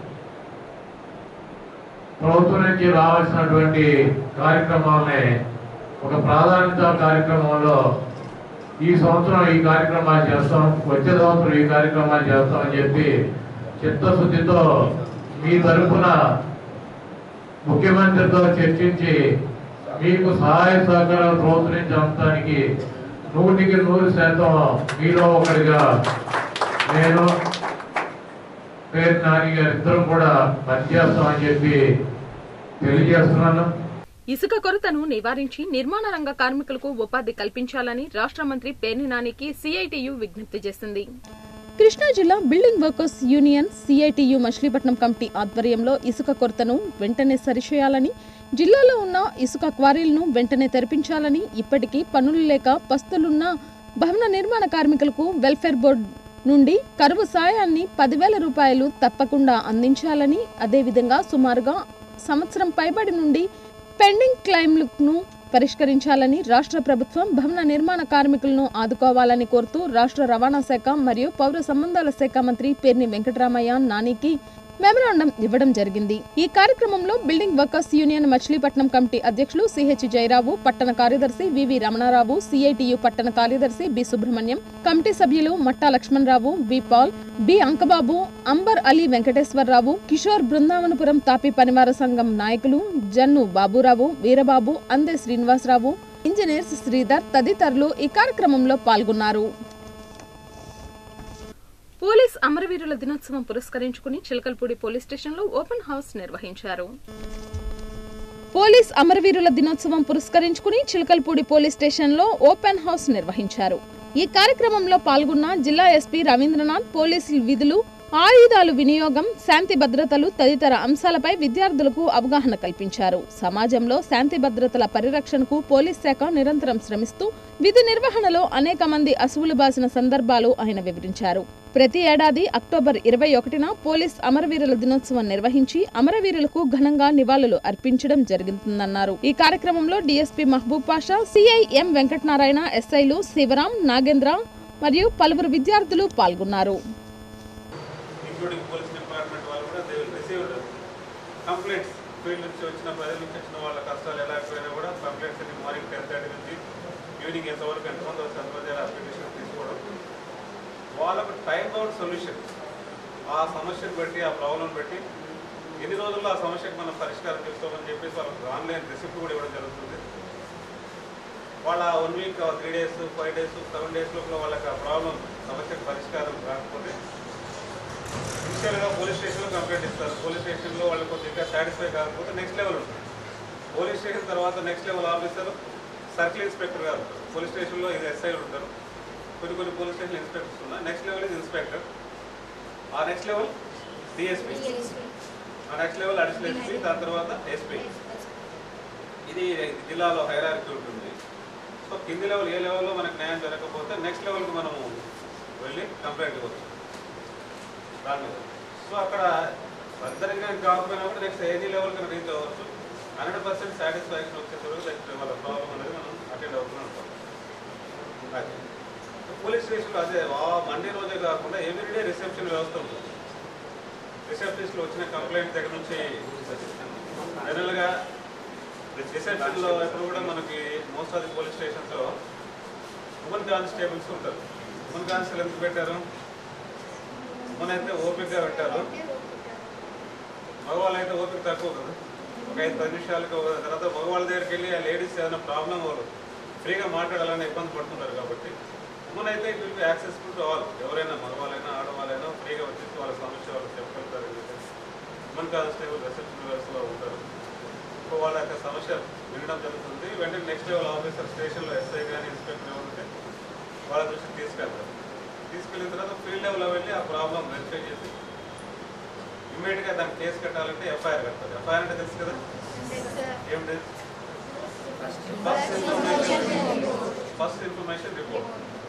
ప్రభుత్వం నుంచి రావాల్సినటువంటి కార్యక్రమాలని ఒక ప్రాధాన్యత కార్యక్రమంలో ఈ సంవత్సరం ఈ కార్యక్రమాలు చేస్తాం వచ్చే సంవత్సరం ఈ కార్యక్రమాలు చేస్తాం అని చెప్పి చిత్తశుద్ధితో మీ తరఫున ముఖ్యమంత్రితో చర్చించి మీకు సహాయ సహకారాలు ప్రభుత్వం నుంచి అందడానికి నూటికి నూరు శాతం మీలో ఒకటిగా నేను పేరు నాని గారు ఇద్దరం కూడా పనిచేస్తామని చెప్పి తెలియజేస్తున్నాను ఇసుక కొరతను నివారించి నిర్మాణ రంగ కార్మికులకు ఉపాధి కల్పించాలని రాష్ట్ర మంత్రి పేర్ని నానికి సిఐటియు విజ్ఞప్తి చేసింది కృష్ణా జిల్లా building workers union CITU Machilipatnam committee ఆధ్వర్యంలో ఇసుక కొరతను వెంటనే సరిచేయాలని జిల్లాలో ఉన్న ఇసుక క్వారీలను వెంటనే తెరిపించాలని ఇప్పటికీ పనులు లేక పస్తులున్న భవన నిర్మాణ కార్మికులకు వెల్ఫేర్ బోర్డు నుండి కరువు సాయాన్ని పదివేల రూపాయలు తప్పకుండా అందించాలని అదేవిధంగా సుమారుగా సంవత్సరం పైబడి నుండి పెండింగ్ క్లైమ్లను పరిష్కరించాలని రాష్ట్ర ప్రభుత్వం భవన నిర్మాణ కార్మికులను ఆదుకోవాలని కోరుతూ రాష్ట్ర రవాణా శాఖ మరియు పౌర సంబంధాల శాఖ మంత్రి పేర్ని వెంకటరామయ్య నానికి మెమరాండం ఇవ్వడం జరిగింది ఈ కార్యక్రమంలో building workers union Machilipatnam committee అధ్యక్షులు సిహెచ్ జయరావు పట్టణ కార్యదర్శి వివి రమణారావు సిఐటియు పట్టణ కార్యదర్శి బి సుబ్రహ్మణ్యం కమిటీ సభ్యులు Matta Lakshmanarao B Paul B Ankababu Ambar Ali Venkateswararao Kishore Brindavanapuram తాపి పనివార సంఘం నాయకులు జన్ను బాబురావు వీరబాబు అందే శ్రీనివాసరావు ఇంజనీర్స్ శ్రీధర్ తదితరులు ఈ కార్యక్రమంలో పాల్గొన్నారు పోలీస్ అమరవీరుల దినోత్సవం పురస్కరించుకుని చిలకల్పూడి పోలీస్ స్టేషన్లో ఓపెన్ హౌస్ నిర్వహించారు పోలీస్ అమరవీరుల దినోత్సవం పురస్కరించుకుని చిలకల్పూడి పోలీస్ స్టేషన్లో ఓపెన్ హౌస్ నిర్వహించారు ఈ కార్యక్రమంలో పాల్గొన్న జిల్లా ఎస్పీ రవీంద్రనాథ్ పోలీసు విధులు ఆయుధాలు వినియోగం శాంతి భద్రతలు తదితర అంశాలపై విద్యార్థులకు అవగాహన కల్పించారు సమాజంలో శాంతి భద్రతల పరిరక్షణకు పోలీస్ శాఖ నిరంతరం శ్రమిస్తూ విధి నిర్వహణలో అనేక మంది అసువులు బాసిన సందర్భాలు ఆయన వివరించారు ప్రతి ఏడాది అక్టోబర్ ఇరవై ఒకటిన పోలీస్ అమరవీరుల దినోత్సవం నిర్వహించి అమరవీరులకు ఘనంగా నివాళులు అర్పించడం జరుగుతుందన్నారు ఈ కార్యక్రమంలో DSP Mahaboob Pasha CI M Venkatanarayana ఎస్ఐలు శివరాం నాగేంద్ర మరియు పలువురు విద్యార్థులు పాల్గొన్నారు ఇంక్లూడింగ్ పోలీస్ డిపార్ట్మెంట్ వాళ్ళు కూడా they will receive complaints field నుంచి వచ్చిన ప్రజల నుంచి వచ్చిన వాళ్ళ కష్టాలు ఎలా అయిపోయినా కూడా కంప్లైంట్స్ అన్ని మార్నింగ్ టెన్ థర్టీ నుంచి ఈవినింగ్ ఎంతవరకు ఎంతమంది వచ్చి అంతమంది అప్లికేషన్ తీసుకోవడం వాళ్ళకు టైం బౌండ్ సొల్యూషన్ ఆ సమస్యను బట్టి ఆ ప్రాబ్లం బట్టి ఎన్ని రోజుల్లో ఆ సమస్యకు మనం పరిష్కారం చేసుకోమని చెప్పేసి వాళ్ళకి ఆన్లైన్ రిసిప్ట్ కూడా ఇవ్వడం జరుగుతుంది వాళ్ళ one week three days five days seven days లోపల వాళ్ళకి ఆ ప్రాబ్లం సమస్యకు పరిష్కారం కాకపోతే ఇనిషియల్గా పోలీస్ స్టేషన్లో కంప్లైంట్ ఇస్తారు పోలీస్ స్టేషన్లో వాళ్ళు కొంచెం ఇంకా సాటిస్ఫై కాకపోతే నెక్స్ట్ లెవెల్ ఉంటుంది పోలీస్ స్టేషన్ తర్వాత next level officer circle inspector గారు ఉంటారు పోలీస్ స్టేషన్లో ఇది ఎస్ఐలు ఉంటారు కొన్ని కొన్ని పోలీస్ స్టేషన్ ఇన్స్పెక్టర్స్ ఉన్నాయి నెక్స్ట్ లెవెల్ ఇది ఇన్స్పెక్టర్ ఆ నెక్స్ట్ లెవెల్ డిఎస్పీ ఆ నెక్స్ట్ లెవెల్ అడిషనల్ ఎస్పీ దాని తర్వాత ఎస్పీ ఇది జిల్లాలో హైరార్కీ ఉంటుంది సో కింది లెవెల్ ఏ లెవెల్లో మనకు న్యాయం జరగకపోతే నెక్స్ట్ లెవెల్కి మనము వెళ్ళి కంప్లైంట్ ఇవ్వచ్చు దాని మీద సో అక్కడ అందరికీ కాకపోయినా కూడా నెక్స్ట్ ఎనీ లెవెల్ కన్నా రీచ్ అవ్వచ్చు హండ్రెడ్ పర్సెంట్ సాటిస్ఫాక్షన్ వచ్చేంత వరకు నెక్స్ట్ వాళ్ళ ప్రాబ్లం అనేది మనం అటెండ్ అవుతూనే ఉంటాం అది పోలీస్ స్టేషన్లో అదే ఆ మండే రోజే కాకుండా ఎవ్రీడే రిసెప్షన్ వ్యవస్థ ఉంటుంది రిసెప్షనిస్ట్లో వచ్చిన కంప్లైంట్ దగ్గర నుంచి జనరల్గా రిసెప్షన్లో ఎప్పుడు కూడా మనకి మోస్ట్ ఆఫ్ ది పోలీస్ స్టేషన్స్లో ఉమెన్ కానిస్టేబుల్స్ ఉంటారు ఉమెన్ కానిస్టేబుల్ ఎందుకు పెట్టారు ఉమెన్ అయితే ఓపికగా పెట్టారు మగవాళ్ళు అయితే ఓపిక తక్కువ కదా ఒక ఐదు పది నిమిషాలకు ఒక తర్వాత మగవాళ్ళ దగ్గరికి వెళ్ళి ఆ లేడీస్ ఏదైనా ప్రాబ్లం వాళ్ళు ఫ్రీగా మాట్లాడాలని ఇబ్బంది పడుతుంటారు కాబట్టి ఉమెన్ అయితే it will be accessful to all ఎవరైనా మగవాళ్ళైనా ఆడవాళ్ళైనా ఫ్రీగా వచ్చేసి వాళ్ళ సమస్య వాళ్ళు చెప్పగలుగుతారు అని చెప్పేసి ఉమెన్ కానిస్టేబుల్ రిసెప్షన్ వ్యవస్థలో ఉంటారు సో వాళ్ళ యొక్క సమస్య వినడం జరుగుతుంది వెంటనే నెక్స్ట్ లెవెల్ ఆఫీసర్ స్టేషన్లో ఎస్ఐ కానీ ఇన్స్పెక్టర్ ఎవరుంటే వాళ్ళ దృష్టికి తీసుకెళ్తారు తీసుకెళ్ళిన తర్వాత ఫీల్డ్ లెవెల్లో వెళ్ళి ఆ ప్రాబ్లం వెరిఫై చేసి ఇమ్మీడియట్గా దానికి కేసు కట్టాలంటే ఎఫ్ఐఆర్ కట్టాలి ఎఫ్ఐఆర్ అంటే తెలుసు కదా ఏమిటి first information first information report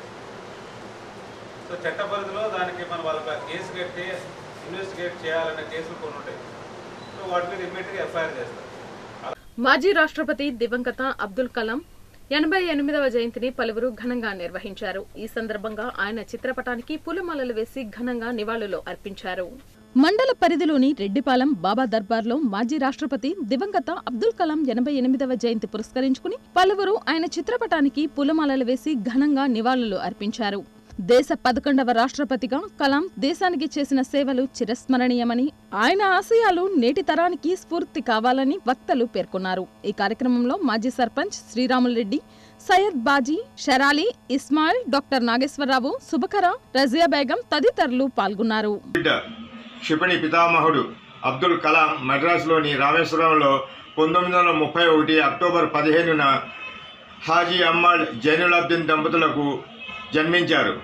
so చట్ట పరిధిలో దానికి మనం వాళ్ళకి కేసు కట్టి ఇన్వెస్టిగేట్ చేయాలనే కేసులు కొన్ని ఉంటాయి సో వాటి మీద ఇమ్మీడియట్గా ఎఫ్ఐఆర్ చేస్తారు మాజీ రాష్ట్రపతి దివంగత అబ్దుల్ కలాం ఎనభై ఎనిమిదవ జయంతిని పలువురు ఘనంగా నిర్వహించారు ఈ సందర్భంగా ఆయన చిత్రపటానికి పూలమాలలు వేసి ఘనంగా నివాళులు అర్పించారు మండల పరిధిలోని రెడ్డిపాలెం బాబా దర్బార్లో మాజీ రాష్ట్రపతి దివంగత అబ్దుల్ కలాం ఎనభై ఎనిమిదవ జయంతి పురస్కరించుకుని పలువురు ఆయన చిత్రపటానికి పూలమాలలు వేసి ఘనంగా నివాళులు అర్పించారు దేశ పదకొండవ రాష్ట్రపతిగా కలాం దేశానికి చేసిన సేవలు చిరస్మరణీయమని ఆయన ఆశయాలు నేటి తరానికి స్ఫూర్తి కావాలని వక్తలు పేర్కొన్నారు ఈ కార్యక్రమంలో మాజీ సర్పంచ్ శ్రీరాములు రెడ్డి సయ్యద్ బాజీ షరాలి ఇస్మాయిల్ డాక్టర్ నాగేశ్వరరావు సుబకర రజియా బేగం తదితరులు పాల్గొన్నారు బిడ్డ క్షిపణి పితామహుడు అబ్దుల్ కలాం మద్రాసులోని రామేశ్వరంలో పంతొమ్మిది వందల ముప్పై ఒకటి అక్టోబర్ పదిహేనున హాజీ అమ్మాడ్ జైనులాబ్దీన్ దంపతులకు జన్మించారు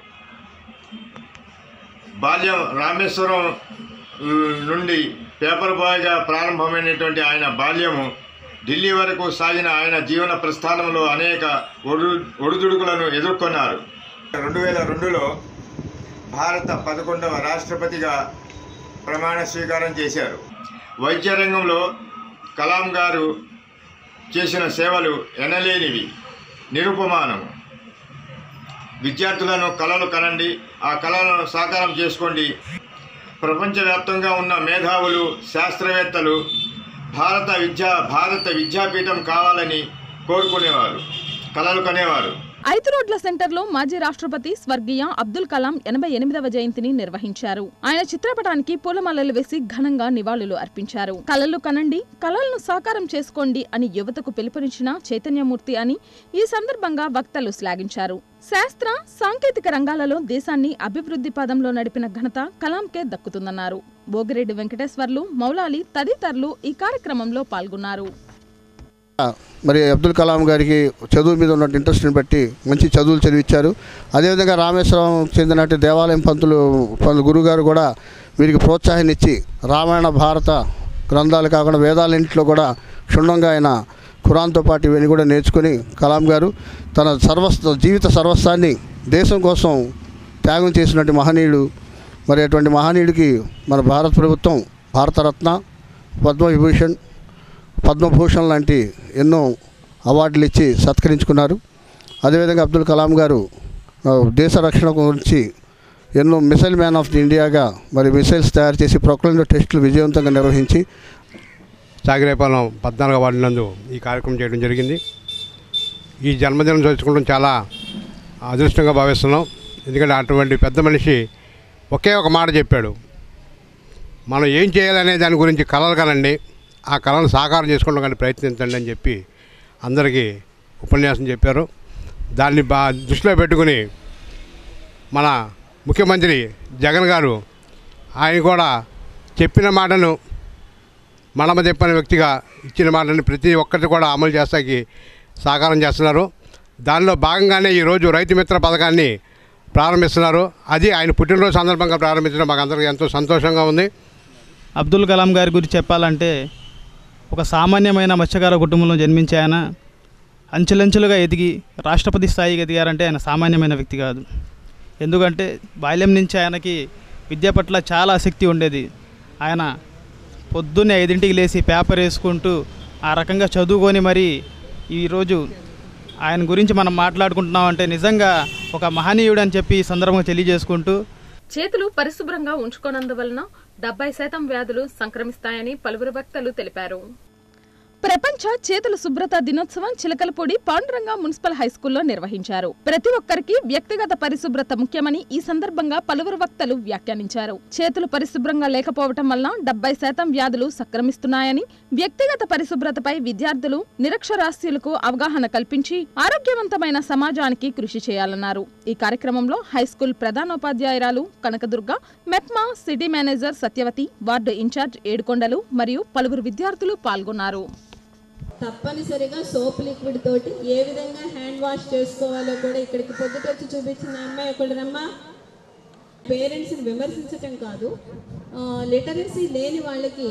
బాల్యం రామేశ్వరం ల్- నుండి పేపర్ బాయ్గా ప్రారంభమైనటువంటి ఆయన బాల్యము ఢిల్లీ వరకు సాగిన ఆయన జీవన ప్రస్థానంలో అనేక ఒడు ఒడిదుడుకులను ఎదుర్కొన్నారు రెండు వేల రెండులో భారత పదకొండవ రాష్ట్రపతిగా ప్రమాణ స్వీకారం చేశారు వైద్య రంగంలో కలాం గారు చేసిన సేవలు ఎనలేనివి నిరుపమానం విద్యార్థులను కళలు కనండి ఆ కళలను సాకారం చేసుకోండి ప్రపంచవ్యాప్తంగా ఉన్న మేధావులు శాస్త్రవేత్తలు భారత విద్యా భారత విద్యాపీఠం కావాలని కోరుకునేవారు కలలు కనేవారు ఐదు రోడ్ల సెంటర్లో మాజీ రాష్ట్రపతి స్వర్గీయ అబ్దుల్ కలాం ఎనభై ఎనిమిదవ జయంతిని నిర్వహించారు ఆయన చిత్రపటానికి పూలమాలలు వేసి ఘనంగా నివాళులు అర్పించారు కలలు కనండి కలలను సాకారం చేసుకోండి అని యువతకు పిలుపునిచ్చిన చైతన్యమూర్తి అని ఈ సందర్భంగా వక్తలు శ్లాఘించారు శాస్త్ర సాంకేతిక రంగాలలో దేశాన్ని అభివృద్ధి పదంలో నడిపిన ఘనత కలాంకే దక్కుతుందన్నారు బోగిరెడ్డి వెంకటేశ్వర్లు మౌలాలి తదితరులు ఈ కార్యక్రమంలో పాల్గొన్నారు మరి అబ్దుల్ కలాం గారికి చదువు మీద ఉన్న ఇంట్రెస్ట్ని బట్టి మంచి చదువులు చదివించారు అదేవిధంగా రామేశ్వరం చెందినట్టు దేవాలయం పంతులు పంతులు గురుగారు కూడా వీరికి ప్రోత్సాహాన్ని ఇచ్చి రామాయణ భారత గ్రంథాలు కాకుండా వేదాలన్నింటిలో కూడా క్షుణ్ణంగా ఆయన ఖురాన్తో పాటు ఇవన్నీ కూడా నేర్చుకుని కలాం గారు తన సర్వస్వ జీవిత సర్వస్వాన్ని దేశం కోసం త్యాగం చేసినట్టు మహనీయుడు మరి అటువంటి మహనీయుడికి మన భారత ప్రభుత్వం భారతరత్న పద్మవిభూషణ్ పద్మభూషణ్ లాంటి ఎన్నో అవార్డులు ఇచ్చి సత్కరించుకున్నారు అదేవిధంగా అబ్దుల్ కలాం గారు ఆ, దేశ రక్షణ గురించి ఎన్నో మిసైల్ మ్యాన్ ఆఫ్ ది ఇండియాగా మరి మిసైల్స్ తయారు చేసి ప్రొక్లైన్ టెస్టులు విజయవంతంగా నిర్వహించి సాగిరేపాలెం పద్నాలుగో వార్డు నందు ఈ కార్యక్రమం చేయడం జరిగింది ఈ జన్మదినం చేసుకోవడం చాలా అదృష్టంగా భావిస్తున్నాం ఎందుకంటే అటువంటి పెద్ద మనిషి ఒకే ఒక మాట చెప్పాడు మనం ఏం చేయాలనే దాని గురించి కలలు కనండి ఆ కళను సాకారం చేసుకోవడం కానీ ప్రయత్నించండి అని చెప్పి అందరికీ ఉపన్యాసం చెప్పారు దాన్ని బా దృష్టిలో పెట్టుకుని మన ముఖ్యమంత్రి జగన్ గారు ఆయన కూడా చెప్పిన మాటను మడమ చెప్పిన వ్యక్తిగా ఇచ్చిన మాటని ప్రతి ఒక్కటి కూడా అమలు చేస్తాకి సహకారం చేస్తున్నారు దానిలో భాగంగానే ఈరోజు రైతు మిత్ర పథకాన్ని ప్రారంభిస్తున్నారు అది ఆయన పుట్టినరోజు సందర్భంగా ప్రారంభించడం మాకు అందరికీ ఎంతో సంతోషంగా ఉంది అబ్దుల్ కలాం గారి గురించి చెప్పాలంటే ఒక సామాన్యమైన మత్స్యకార కుటుంబంలో జన్మించే ఆయన అంచెలంచెలుగా ఎదిగి రాష్ట్రపతి స్థాయికి ఎదిగారంటే ఆయన సామాన్యమైన వ్యక్తి కాదు ఎందుకంటే బాల్యం నుంచి ఆయనకి విద్య పట్ల చాలా ఆసక్తి ఉండేది ఆయన పొద్దున్నే ఐదింటికి లేచి పేపర్ వేసుకుంటూ ఆ రకంగా చదువుకొని మరి ఈరోజు ఆయన గురించి మనం మాట్లాడుకుంటున్నాం అంటే నిజంగా ఒక మహనీయుడు అని చెప్పి ఈ సందర్భంగా తెలియజేసుకుంటూ చేతులు పరిశుభ్రంగా ఉంచుకోనందువలన డెబ్బై శాతం వ్యాధులు సంక్రమిస్తాయని పలువురు వక్తలు తెలిపారు ప్రపంచ చేతుల శుభ్రత దినోత్సవం చిలకలపూడి పాండురంగ మున్సిపల్ హైస్కూల్లో నిర్వహించారు ప్రతి ఒక్కరికి వ్యక్తిగత పరిశుభ్రత ముఖ్యమని ఈ సందర్భంగా పలువురు వక్తలు వ్యాఖ్యానించారు చేతులు పరిశుభ్రంగా లేకపోవటం వల్ల డెబ్బై శాతం వ్యాధులు సంక్రమిస్తున్నాయని వ్యక్తిగత పరిశుభ్రతపై విద్యార్థులు నిరక్షరాస్యులకు అవగాహన కల్పించి ఆరోగ్యవంతమైన సమాజానికి కృషి చేయాలన్నారు ఈ కార్యక్రమంలో హైస్కూల్ ప్రధానోపాధ్యాయురాలు Kanakadurga MEPMA city manager Satyavathi ward incharge Yedukondalu మరియు పలువురు విద్యార్థులు పాల్గొన్నారు తప్పనిసరిగా సోప్ లిక్విడ్ తోటి ఏ విధంగా హ్యాండ్ వాష్ చేసుకోవాలో కూడా ఇక్కడికి పొద్దుట వచ్చి చూపించిన అమ్మాయి ఒకళ్ళరమ్మా పేరెంట్స్ని విమర్శించటం కాదు లిటరసీ లేని వాళ్ళకి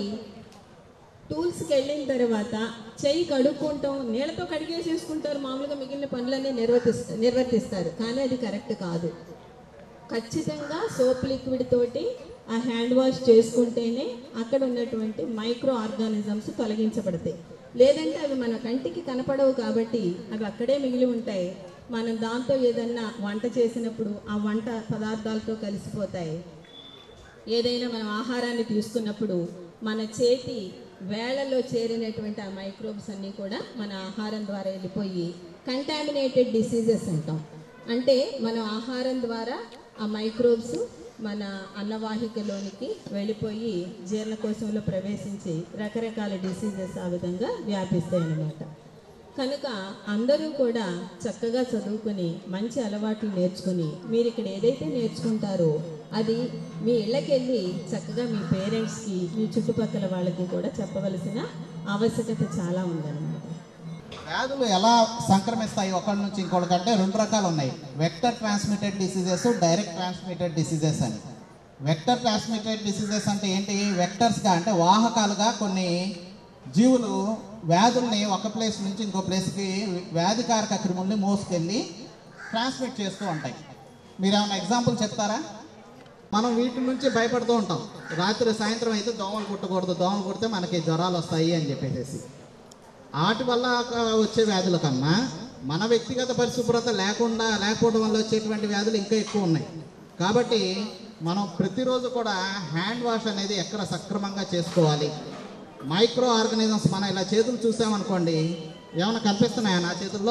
టూల్స్కి వెళ్ళిన తర్వాత చెయ్యి కడుక్కుంటాం నీళ్ళతో కడిగేసేసుకుంటారు మామూలుగా మిగిలిన పనులన్నీ నిర్వర్తిస్తారు నిర్వర్తిస్తారు కానీ అది కరెక్ట్ కాదు ఖచ్చితంగా సోప్ లిక్విడ్ తోటి ఆ హ్యాండ్ వాష్ చేసుకుంటేనే అక్కడ ఉన్నటువంటి మైక్రో ఆర్గానిజమ్స్ తొలగించబడతాయి లేదంటే అవి మన కంటికి కనపడవు కాబట్టి అవి అక్కడే మిగిలి ఉంటాయి మనం దాంతో ఏదన్నా వంట చేసినప్పుడు ఆ వంట పదార్థాలతో కలిసిపోతాయి ఏదైనా మనం ఆహారాన్ని తీసుకున్నప్పుడు మన చేతి వేళ్లలో చేరినటువంటి ఆ మైక్రోబ్స్ అన్నీ కూడా మన ఆహారం ద్వారా వెళ్ళిపోయి కంటామినేటెడ్ డిసీజెస్ అంటాం అంటే మనం ఆహారం ద్వారా ఆ మైక్రోబ్స్ మన అన్నవాహికలోనికి వెళ్ళిపోయి జీర్ణకోశంలో ప్రవేశించి రకరకాల డిసీజెస్ ఆ విధంగా వ్యాపిస్తాయి అన్నమాట కనుక అందరూ కూడా చక్కగా చదువుకుని మంచి అలవాట్లు నేర్చుకుని మీరు ఇక్కడ ఏదైతే నేర్చుకుంటారో అది మీ ఇళ్ళకి వెళ్ళి చక్కగా మీ పేరెంట్స్కి మీ చుట్టుపక్కల వాళ్ళకి కూడా చెప్పవలసిన ఆవశ్యకత చాలా ఉందన్నమాట వ్యాధులు ఎలా సంక్రమిస్తాయి ఒకటి నుంచి ఇంకోటి కంటే రెండు రకాలు ఉన్నాయి vector transmitted diseases direct transmitted diseases అని వెక్టర్ ట్రాన్స్మిటెడ్ డిసీజెస్ అంటే ఏంటి వెక్టర్స్గా అంటే వాహకాలుగా కొన్ని జీవులు వ్యాధుల్ని ఒక ప్లేస్ నుంచి ఇంకో ప్లేస్కి వ్యాధికారక క్రిముల్ని మోసుకెళ్ళి ట్రాన్స్మిట్ చేస్తూ ఉంటాయి మీరు ఏమైనా ఎగ్జాంపుల్ చెప్తారా మనం వీటి నుంచి భయపడుతూ ఉంటాం రాత్రి సాయంత్రం అయితే దోమలు కుట్టకూడదు దోమలు కుడితే మనకి జ్వరాలు వస్తాయి అని చెప్పేసి వాటి వల్ల వచ్చే వ్యాధుల కన్నా మన వ్యక్తిగత పరిశుభ్రత లేకుండా లేకపోవడం వల్ల వచ్చేటువంటి వ్యాధులు ఇంకా ఎక్కువ ఉన్నాయి కాబట్టి మనం ప్రతిరోజు కూడా హ్యాండ్ వాష్ అనేది ఎక్కడ సక్రమంగా చేసుకోవాలి మైక్రో ఆర్గనిజమ్స్ మనం ఇలా చేతులు చూసామనుకోండి ఏమైనా కనిపిస్తున్నాయా నా చేతుల్లో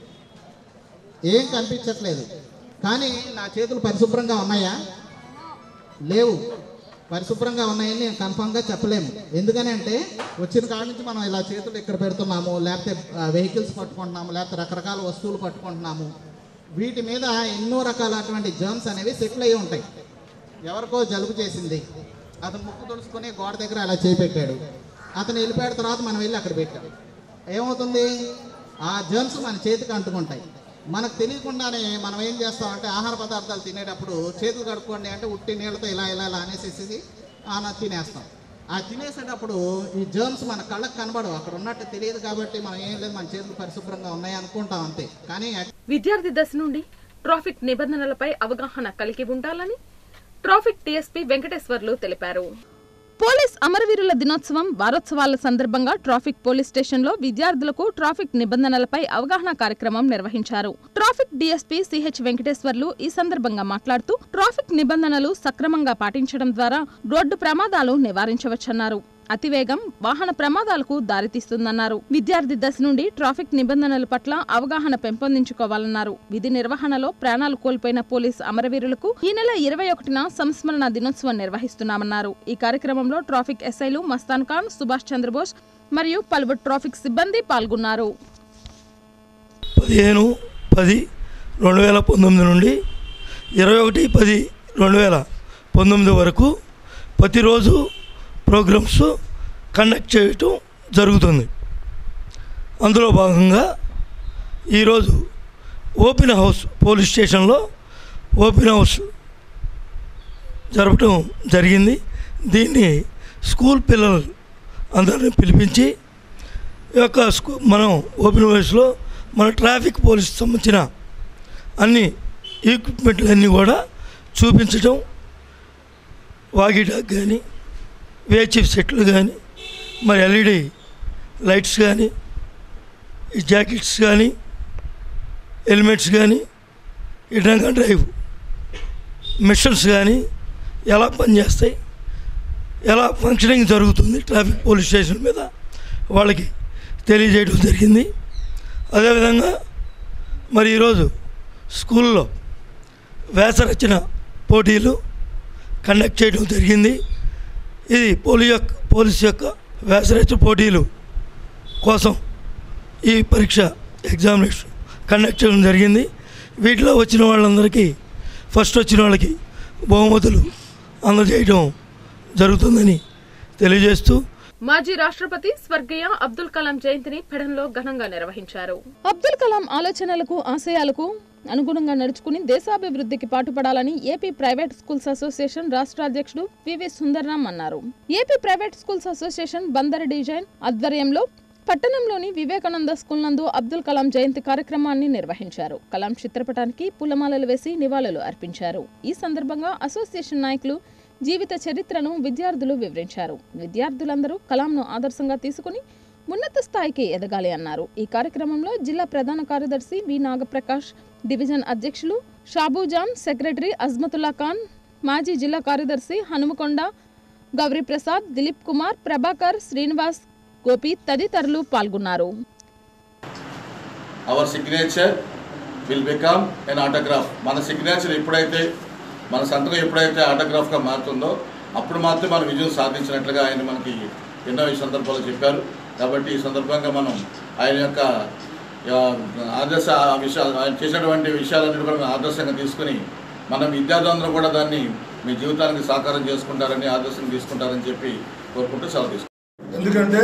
ఏం కనిపించట్లేదు కానీ నా చేతులు పరిశుభ్రంగా ఉన్నాయా లేవు పరిశుభ్రంగా ఉన్నాయని నేను కన్ఫామ్గా చెప్పలేము ఎందుకని అంటే వచ్చిన కాడ నుంచి మనం ఇలా చేతులు ఇక్కడ పెడుతున్నాము లేకపోతే వెహికల్స్ పట్టుకుంటున్నాము లేకపోతే రకరకాల వస్తువులు పట్టుకుంటున్నాము వీటి మీద ఎన్నో రకాలటువంటి జర్మ్స్ అనేవి సెటిల్ అయ్యి ఉంటాయి ఎవరికో జలుబు చేసింది అతను ముక్కు తుడుచుకొని గోడ దగ్గర అలా చేయి పెట్టాడు అతను వెళ్ళిపోయిన తర్వాత మనం వెళ్ళి అక్కడ పెట్టాం ఏమవుతుంది ఆ జర్మ్స్ మన చేతికి అంటుకుంటాయి మనకు తెలియకుండానే మనం ఏం చేస్తామంటే ఆహార పదార్థాలు తినేటప్పుడు చేతులు కడుక్కోండి అంటే ఉట్టి నీళ్ళతో ఇలా ఇలా ఇలా అనేసేసి ఆన తినేస్తాం ఆ తినేసేటప్పుడు ఈ జర్మ్స్ మన కళ్ళకు కనబడవు అక్కడ ఉన్నట్టు తెలియదు కాబట్టి మనం ఏం లేదు మన చేతులు పరిశుభ్రంగా ఉన్నాయి అనుకుంటాం అంతే కానీ విద్యార్థి దశ నుండి ట్రాఫిక్ నిబంధనలపై అవగాహన కలిగి ఉండాలని ట్రాఫిక్ డీఎస్పీ వెంకటేశ్వర్లు తెలిపారు పోలీస్ అమరవీరుల దినోత్సవం వారోత్సవాల సందర్భంగా ట్రాఫిక్ పోలీస్ స్టేషన్లో విద్యార్థులకు ట్రాఫిక్ నిబంధనలపై అవగాహన కార్యక్రమం నిర్వహించారు ట్రాఫిక్ డీఎస్పీ సిహెచ్ వెంకటేశ్వర్లు ఈ సందర్భంగా మాట్లాడుతూ ట్రాఫిక్ నిబంధనలు సక్రమంగా పాటించడం ద్వారా రోడ్డు ప్రమాదాలు నివారించవచ్చన్నారు అతివేగం వాహన ప్రమాదాలకు దారితీస్తుందన్నారు విద్యార్థి దశ నుండి ట్రాఫిక్ నిబంధనల పట్ల అవగాహన పెంపొందించుకోవాలన్నారు విధి నిర్వహణలో ప్రాణాలు కోల్పోయిన పోలీస్ అమరవీరులకు ఈ నెల ఇరవై ఒకటిన సంస్మరణ దినోత్సవం నిర్వహిస్తున్నామన్నారు ఈ కార్యక్రమంలో ట్రాఫిక్ ఎస్ఐలు మస్తాన్ ఖాన్ సుభాష్ చంద్రబోస్ మరియు పలువురు ట్రాఫిక్ సిబ్బంది పాల్గొన్నారు పదిహేను పది రెండు వేల పంతొమ్మిది నుండి ఇరవై ఒకటి పది రెండు వేల పంతొమ్మిది వరకు ప్రతిరోజు ప్రోగ్రామ్స్ కండక్ట్ చేయటం జరుగుతుంది అందులో భాగంగా ఈరోజు ఓపెన్ హౌస్ పోలీస్ స్టేషన్లో ఓపెన్ హౌస్ జరపటం జరిగింది దీన్ని స్కూల్ పిల్లలు అందరిని పిలిపించి ఈ యొక్క స్కూ మనం ఓపెన్ హౌస్లో మన ట్రాఫిక్ పోలీస్ సంబంధించిన అన్ని ఈక్విప్మెంట్లన్నీ కూడా చూపించటం వాగిటాక్ కానీ వేచిఫ్ సెట్లు కానీ మరి ఎల్ఈడి లైట్స్ కానీ ఈ జాకెట్స్ కానీ హెల్మెట్స్ కానీ ఈ డ్రంక్ అండ్ డ్రైవ్ మిషన్స్ కానీ ఎలా పనిచేస్తాయి ఎలా ఫంక్షనింగ్ జరుగుతుంది ట్రాఫిక్ పోలీస్ స్టేషన్ మీద వాళ్ళకి తెలియజేయడం జరిగింది అదేవిధంగా మరి ఈరోజు స్కూల్లో వేసరచన పోటీలు కండక్ట్ చేయడం జరిగింది ఇది పోలీ యొక్క పోలీస్ యొక్క వేసరచన పోటీలు కోసం ఈ పరీక్ష ఎగ్జామినేషన్ కండక్ట్ చేయడం జరిగింది వీటిలో వచ్చిన వాళ్ళందరికీ ఫస్ట్ వచ్చిన వాళ్ళకి బహుమతులు అందజేయడం జరుగుతుందని తెలియజేస్తూ మాజీ రాష్ట్రపతి స్వర్గీయ అబ్దుల్ కలాం జయంతిని పెడంలో ఘనంగా నిర్వహించారు అబ్దుల్ కలాం ఆలోచనలకు ఆశయాలకు అనుగుణంగా నడుచుకుని దేశాభివృద్ధికి పాటుపడాలని ఏపీ ప్రైవేట్ స్కూల్స్ అసోసియేషన్ రాష్ట్ర అధ్యక్షుడు వివి సుందర్రామ్ అన్నారు AP private schools association Bandar డిజైన్ ఆధ్వర్యంలో పట్టణంలోని వివేకానంద స్కూల్ నందు అబ్దుల్ కలాం జయంతి కార్యక్రమాన్ని నిర్వహించారు కలాం చిత్రపటానికి పూలమాలలు వేసి నివాళులు అర్పించారు ఈ సందర్భంగా అసోసియేషన్ నాయకులు జీవిత చరిత్రను విద్యార్థులు వివరించారు విద్యార్థులందరూ కలాంను ఆదర్శంగా తీసుకుని ఉన్నత స్థాయికి ఎదగాలి అన్నారు ఈ కార్యక్రమంలో జిల్లా ప్రధాన కార్యదర్శి వి నాగప్రకాష్ డివిజన్ అధ్యక్షులు షాబూజాన్ సెక్రటరీ అజ్మతుల్లా ఖాన్ మాజీ జిల్లా కార్యదర్శి హనుమకొండ గౌరీప్రసాద్ దిలీప్ కుమార్ ప్రభాకర్ శ్రీనివాస్ గోపి తదితరులు పాల్గొన్నారు our signature will become an autograph మన సిగ్నేచర్ ఎప్పుడైతే మన సంతకం ఎప్పుడైతే ఆటోగ్రాఫ్గా మారుతుందో అప్పుడు మాత్రమే మనం విజయం సాధించినట్లుగా ఆయన మనకి ఎన్నో ఈ సందర్భాలు చెప్పారు కాబట్టి ఈ సందర్భంగా మనం ఆయన యొక్క ఆ, ఆదర్శ విషయాలు ఆయన చేసినటువంటి విషయాలన్నిటి కూడా మనం ఆదర్శంగా తీసుకుని మనం విద్యార్థులందరూ కూడా దాన్ని మీ జీవితానికి సాకారం చేసుకుంటారని ఆదర్శం తీసుకుంటారని చెప్పి కోరుకుంటూ సెలవు తీసుకుంటాం ఎందుకంటే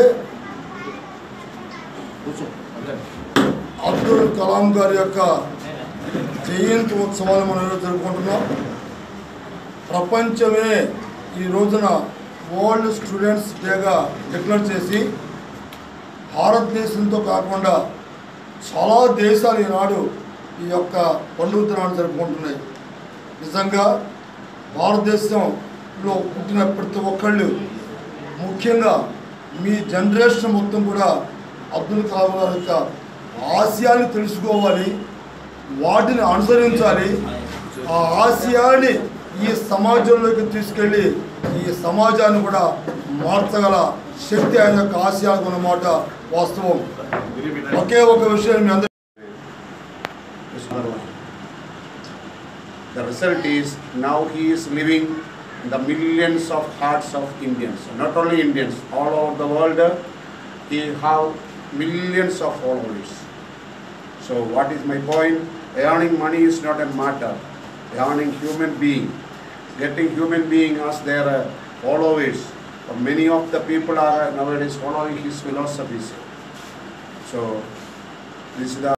అబ్దుల్ కలాం గారి యొక్క జయంతి ఉత్సవాలు మనం ఈరోజు జరుపుకుంటున్నాం ప్రపంచమే ఈ రోజున వరల్డ్ స్టూడెంట్స్ డేగా డిక్లేర్ చేసి భారతదేశంతో కాకుండా చాలా దేశాలు ఈనాడు ఈ యొక్క పండుగ దినాన్ని జరుపుకుంటున్నాయి నిజంగా భారతదేశంలో పుట్టిన ప్రతి ఒక్కళ్ళు ముఖ్యంగా మీ జనరేషన్ మొత్తం కూడా అబ్దుల్ కలాం గారి యొక్క ఆశయాన్ని తెలుసుకోవాలి వాటిని అనుసరించాలి ఆ ఆశయాన్ని ఈ సమాజంలోకి తీసుకెళ్ళి ఈ సమాజాన్ని కూడా మార్చగల శక్తి ఆయన యొక్క ఆశయాలకు ఉన్నమాట వాస్తవం ఒకే ఒక విషయం మీ అందరి The result is now he is living in the millions of hearts of Indians. Not only Indians, all over the world, he have millions of followers. So what is my point? Earning money is not a matter. Earning human being, getting human being as their uh, followers. But many of the people are uh, nowadays following his philosophies. So this is the